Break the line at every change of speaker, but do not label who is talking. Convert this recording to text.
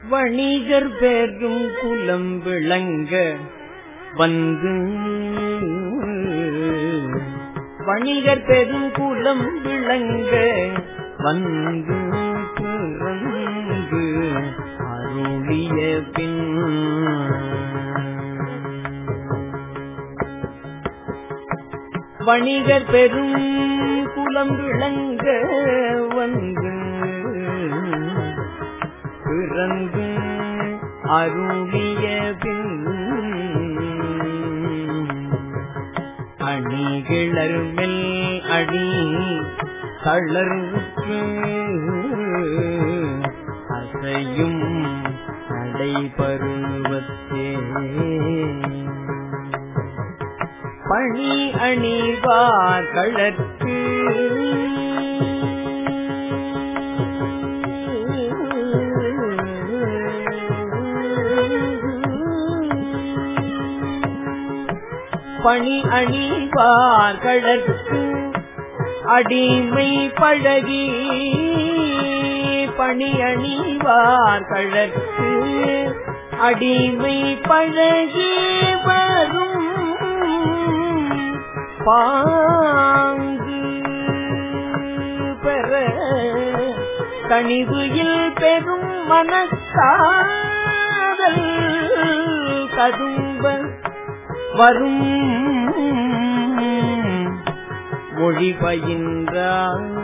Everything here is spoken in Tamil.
வணிகர் பெரும் குலம் விளங்க வந்து வணிகர் பெரும் குலம் விளங்க வந்து பிறந்து அருளிய பின் வணிகர் பெரும் குலம் விளங்க வந்து பிறந்து அருளிய பின் அணிகிளர் மெல் அடி தளர்வுக்கு அசையும் நடைபருவத்தே பணி அணிவார் கழற்கு பணி அணிவார் கழற்கு அடிமை பழகி பணி அணிவார் கழற்கு அடிமை பழகி வரும் பாங்கு பெற கணிவுயில் பெரும் மனத்தாதல் கதும்ப வரும் மொழி பயின்றான்